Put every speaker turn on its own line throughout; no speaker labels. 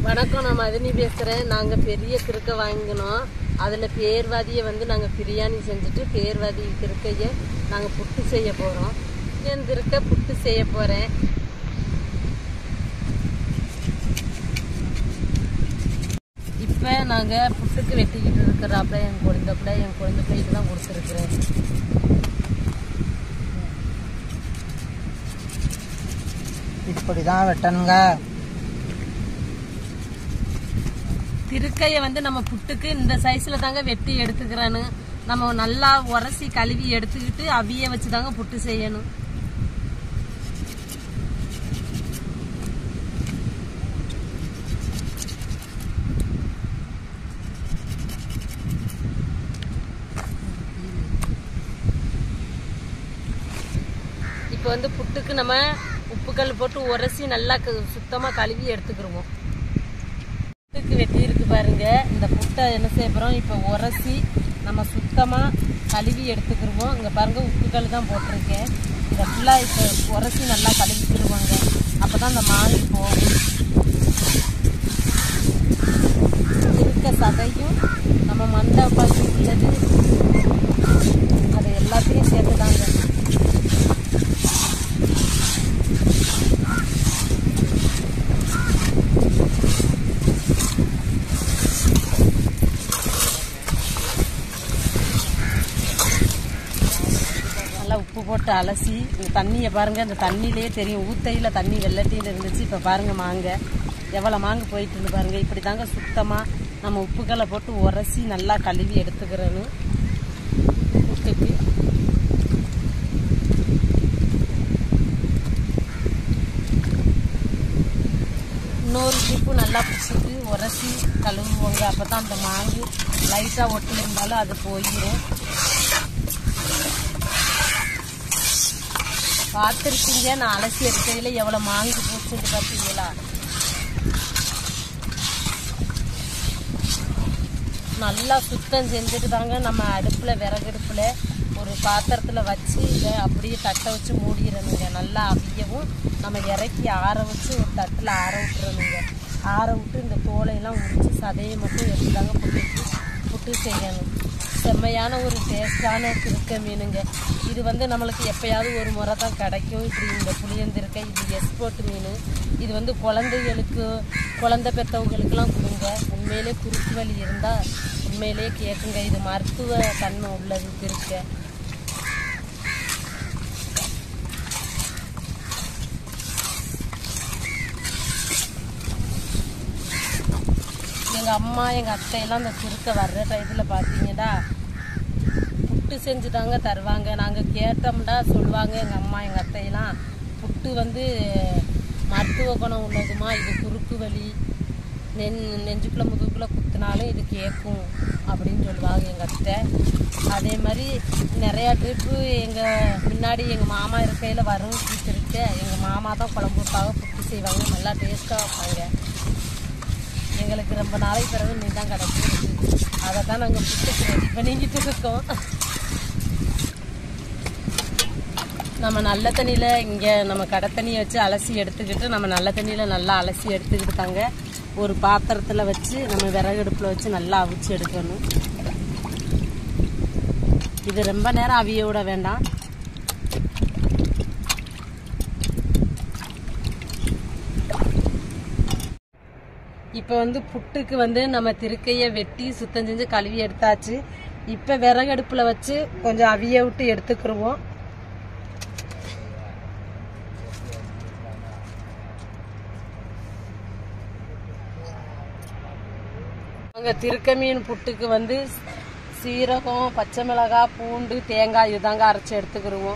வணக்கம் நான் மதினி பேசுகிறேன் நாங்கள் பெரிய கிறுக்கை வாங்கினோம் அதில் பேர்வாதியை வந்து நாங்கள் பிரியாணி செஞ்சுட்டு பேர்வாதி கிறுக்கையை நாங்கள் புட்டு செய்ய போகிறோம் என் திருக்க புட்டு செய்ய போகிறேன் இப்போ நாங்கள் புட்டுக்கு வெட்டிக்கிட்டு இருக்கிறாப்புல என் குழந்தைப்புல என் குழந்தை பிள்ளைக்கு தான் கொடுத்துருக்குறேன்
இப்படி தான் வெட்டணுங்க
திருக்கையை வந்து நம்ம புட்டுக்கு இந்த சைஸ்ல தாங்க வெட்டி எடுத்துக்கிறேன்னு நம்ம நல்லா உரசி கழுவி எடுத்துக்கிட்டு அவிய வச்சு தாங்க புட்டு செய்யணும் இப்போ வந்து புட்டுக்கு நம்ம உப்புக்கல் போட்டு உரசி நல்லா க- சுத்தமா கழுவி எடுத்துக்கிருவோம் புட்டுக்கு வெட்டி இருக்கு பாருங்க இந்த புட்டை என்ன செய்ய போறோம் இப்போ உரசி நம்ம சுத்தமா கழுவி எடுத்துக்கிருவோம் இங்க பாருங்க உப்புக்கல் தான் போட்டிருக்கேன் இந்த ஃபுல்லாக இப்போ உரசி நல்லா கழுவிக்கிடுவாங்க அப்பதான் இந்த மாவு போகும் இருக்க சதையும் நம்ம மண்டை பாக்கி உள்ளது அது எல்லாத்தையும் சேர்த்துதாங்க நல்லா உப்பு போட்டு அலசி இந்த தண்ணியை பாருங்க இந்த தண்ணியிலே தெரியும் ஊத்தையில தண்ணி வெள்ளட்டியில் இருந்துச்சு இப்போ பாருங்க மாங்க எவ்வளோ மாங்கு போயிட்டு இருந்து பாருங்க இப்படி தாங்க சுத்தமாக நம்ம உப்புக்களை போட்டு உரசி நல்லா கழுவி எடுத்துக்கிறணும் புட்டுக்கு இன்னொரு டிப்பு நல்லா பிடிச்சிட்டு உரசி கழுவுவாங்க அப்போ தான் அந்த மாங்கு லைட்டாக ஒட்டி இருந்தாலும் அது போயிடும் பார்த்துருக்கீங்க நான் அலசி எடுக்கையில் எவ்வளோ மாங்கு பூச்சுட்டு பார்த்தீங்களா நல்லா சுத்தம் செஞ்சுட்டு தாங்க நம்ம அடுப்பில் விறகடுப்பில் ஒரு பாத்திரத்தில் வச்சு இதை அப்படியே தட்டை வச்சு மூடிடணுங்க நல்லா அவியவும் நம்ம இறக்கி ஆற வச்சு ஒரு தட்டில் ஆற விட்டுறணுங்க ஆற விட்டு இந்த தோலையெல்லாம் உரிச்சு சதையை மட்டும் எடுத்துதாங்க புட்டு புட்டு செய்யணும் செம்மையான ஒரு டேஸ்டான திருக்க மீனுங்க இது வந்து நம்மளுக்கு எப்பயாவது ஒரு முறை தான் கிடைக்கும் இப்படி இந்த புளியந்திருக்க இது எக்ஸ்போர்ட் மீன் இது வந்து குழந்தைகளுக்கு குழந்தை பெற்றவங்களுக்கெல்லாம் கொடுங்க உண்மையிலே குறுக்கு வலி இருந்தால் உண்மையிலே கேட்குங்க இது மருத்துவ தன்மை உள்ளது திருக்க எங்கள் அம்மா எங்கள் அத்தையெல்லாம் இந்த திருக்க வர்ற டயத்தில் பார்த்தீங்கன்னா புட்டு செஞ்சு தாங்க தருவாங்க நாங்கள் கேட்டோம்னா சொல்லுவாங்க எங்கள் அம்மா எங்கள் அத்தையெல்லாம் புட்டு வந்து மருத்துவ குணம் உள்ளதுமா இது குறுக்கு வலி நென் நெஞ்சுக்குள்ள முதுகுக்குள்ள குத்துனாலும் இது கேட்கும் அப்படின்னு சொல்லுவாங்க எங்கள் அத்தை அதே மாதிரி நிறையா ட்ரிப்பு எங்கள் முன்னாடி எங்கள் மாமா இருக்கையில் வரும் இருக்க எங்கள் மாமா தான் குழம்பு வைப்பாங்க புட்டு செய்வாங்க நல்லா டேஸ்ட்டாக வைப்பாங்க எங்களுக்கு ரொம்ப நாளைக்கு பிறகு நீ தான் கிடச்சிருக்கு அதை தான் நாங்கள் புட்டுக்கு ரெடி பண்ணிக்கிட்டு இருக்கோம் நம்ம நல்ல தண்ணியில் இங்கே நம்ம கடை தண்ணியை வச்சு அலசி எடுத்துக்கிட்டு நம்ம நல்ல தண்ணியில் நல்லா அலசி எடுத்துக்கிட்டு தாங்க ஒரு பாத்திரத்தில் வச்சு நம்ம விறகடுப்பில் வச்சு நல்லா அவிச்சு எடுக்கணும் இது ரொம்ப நேரம் அவிய விட வேண்டாம் இப்போ வந்து புட்டுக்கு வந்து நம்ம திருக்கையை வெட்டி சுத்தம் செஞ்சு கழுவி எடுத்தாச்சு இப்போ விறகடுப்பில் வச்சு கொஞ்சம் அவிய விட்டு எடுத்துக்கிருவோம் அங்கே திருக்க மீன் புட்டுக்கு வந்து சீரகம் பச்சை மிளகாய் பூண்டு தேங்காய் இதுதாங்க அரைச்சி எடுத்துக்கிருவோம்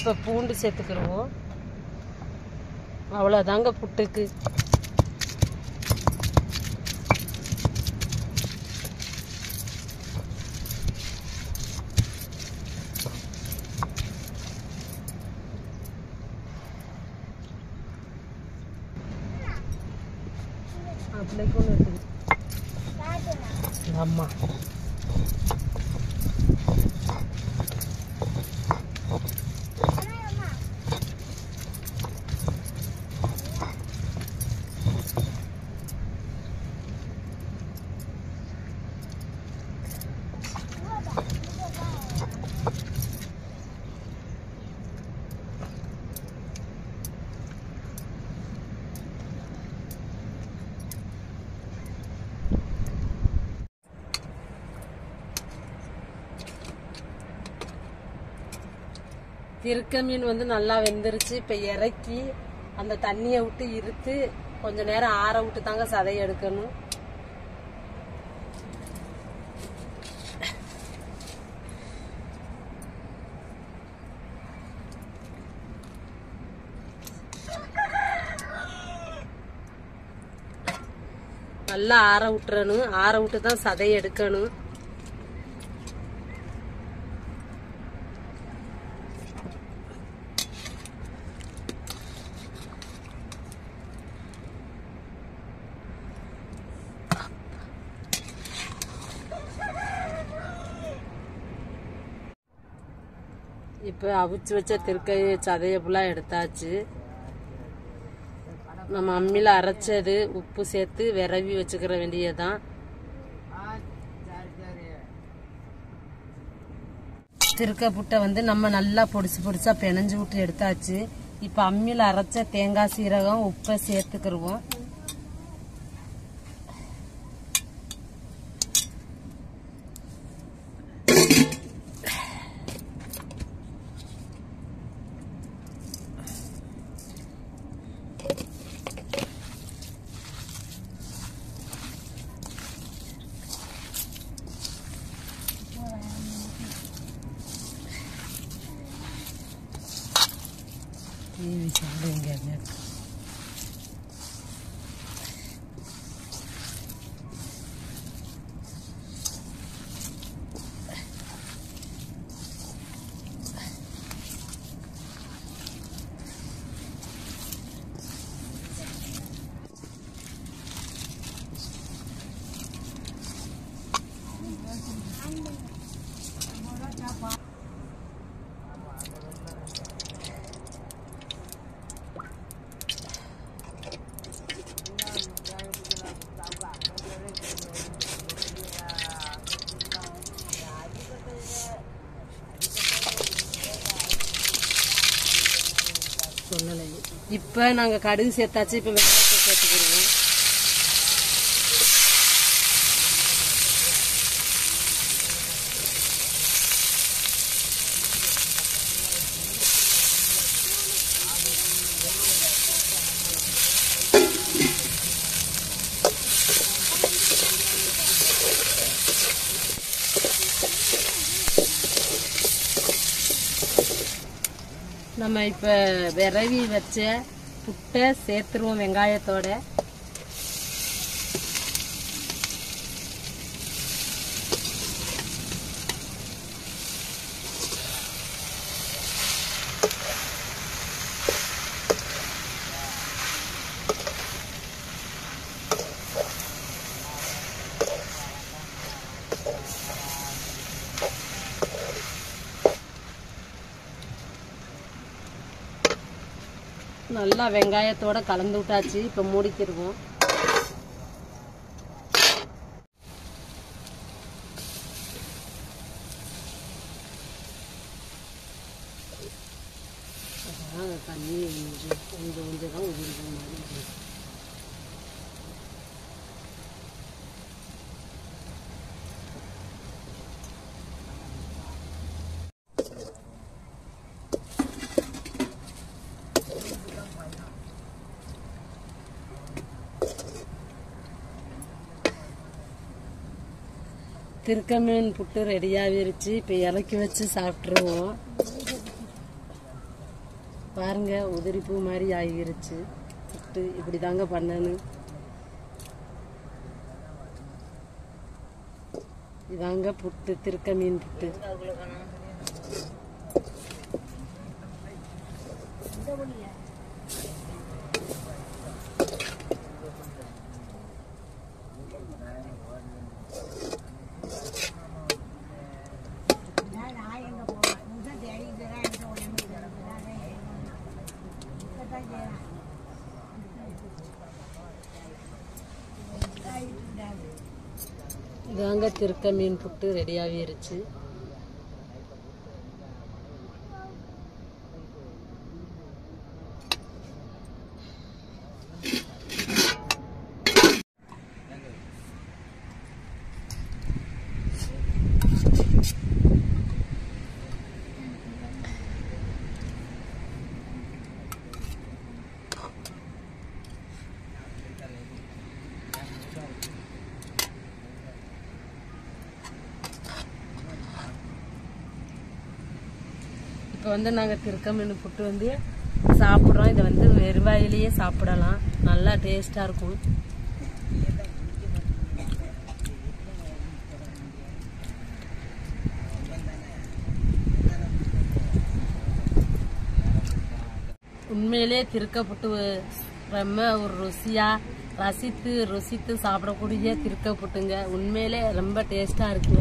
இப்போ பூண்டு சேர்த்துக்கிடுவோம் அவ்வளோதாங்க புட்டுக்கு அப்படிக்கு ஒன்று இருக்குது ஆமாம் திருக்க மீன் வந்து நல்லா வெந்துருச்சு இப்போ இறக்கி அந்த தண்ணியை விட்டு இருத்து கொஞ்ச நேரம் ஆற விட்டு தாங்க சதையை எடுக்கணும் நல்லா ஆற விட்டுறணும் ஆற விட்டு தான் சதையை எடுக்கணும் இப்போ அவிச்சு வச்ச திருக்கை சதையை ஃபுல்லாக எடுத்தாச்சு நம்ம அம்மியில் அரைச்சது உப்பு சேர்த்து விரவி வச்சுக்கிற வேண்டியதுதான் திருக்க புட்டை வந்து நம்ம நல்லா பொடிசு பொடிசா பிணைஞ்சு விட்டு எடுத்தாச்சு இப்போ அம்மியில் அரைச்ச தேங்காய் சீரகம் உப்பை சேர்த்துக்கிருவோம் டிவி சவுண்டு எங்கேயாவது இருக்கு. சொல்லலை இப்போ நாங்கள் கடுகு சேர்த்தாச்சு இப்போ வெங்காயத்தை சேர்த்துக்கிடுவோம் நம்ம இப்போ விரவி வச்ச புட்டை சேர்த்துருவோம் வெங்காயத்தோட நல்லா வெங்காயத்தோட கலந்து விட்டாச்சு இப்போ மூடிக்கிடுவோம் அதான் தண்ணி கொஞ்சம் கொஞ்சம் கொஞ்சம் தான் உதிர்கிற மாதிரி இருக்கு. திருக்க மீன் புட்டு ரெடியாகிருச்சு இப்போ இறக்கி வச்சு சாப்பிட்ருவோம் பாருங்க உதிரி பூ மாதிரி ஆகிருச்சு புட்டு இப்படி தாங்க பண்ணணும் இதாங்க புட்டு திருக்க மீன் புட்டு இதாங்க திருக்க மீன் புட்டு ரெடி ஆகிருச்சு இப்போ வந்து நாங்கள் திருக்க மீன் புட்டு வந்து சாப்பிட்றோம் இதை வந்து வெறுவாயிலேயே சாப்பிடலாம் நல்லா டேஸ்டாக இருக்கும் உண்மையிலே திருக்க புட்டு ரொம்ப ஒரு ருசியாக ரசித்து ருசித்து சாப்பிடக்கூடிய திருக்க புட்டுங்க உண்மையிலே ரொம்ப டேஸ்டாக இருக்குங்க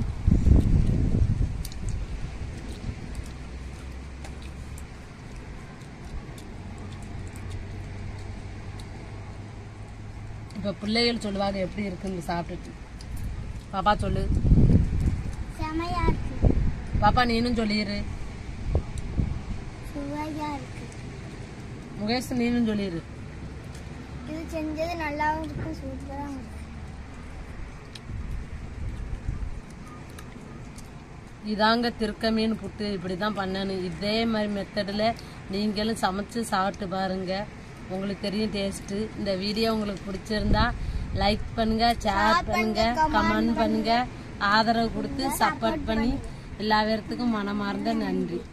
இப்போ பிள்ளைகள் சொல்லுவாங்க எப்படி இருக்குன்னு சாப்பிட்டுட்டு பாப்பா சொல்லு
செமையா இருக்கு
பாப்பா நீனும் சொல்லிடு
சுவையா இருக்கு
முகேஷ் நீனும் சொல்லிடு
இது செஞ்சது நல்லாவும் இருக்கு சூப்பரா இருக்கு
இதாங்க திருக்க மீன் புட்டு இப்படி தான் பண்ணணும் இதே மாதிரி மெத்தடில் நீங்களும் சமைச்சு சாப்பிட்டு பாருங்க உங்களுக்கு தெரியும் டேஸ்ட்டு இந்த வீடியோ உங்களுக்கு பிடிச்சிருந்தா லைக் பண்ணுங்க ஷேர் பண்ணுங்க கமெண்ட் பண்ணுங்க ஆதரவு கொடுத்து சப்போர்ட் பண்ணி எல்லா பேர்த்துக்கும் மனமார்ந்த நன்றி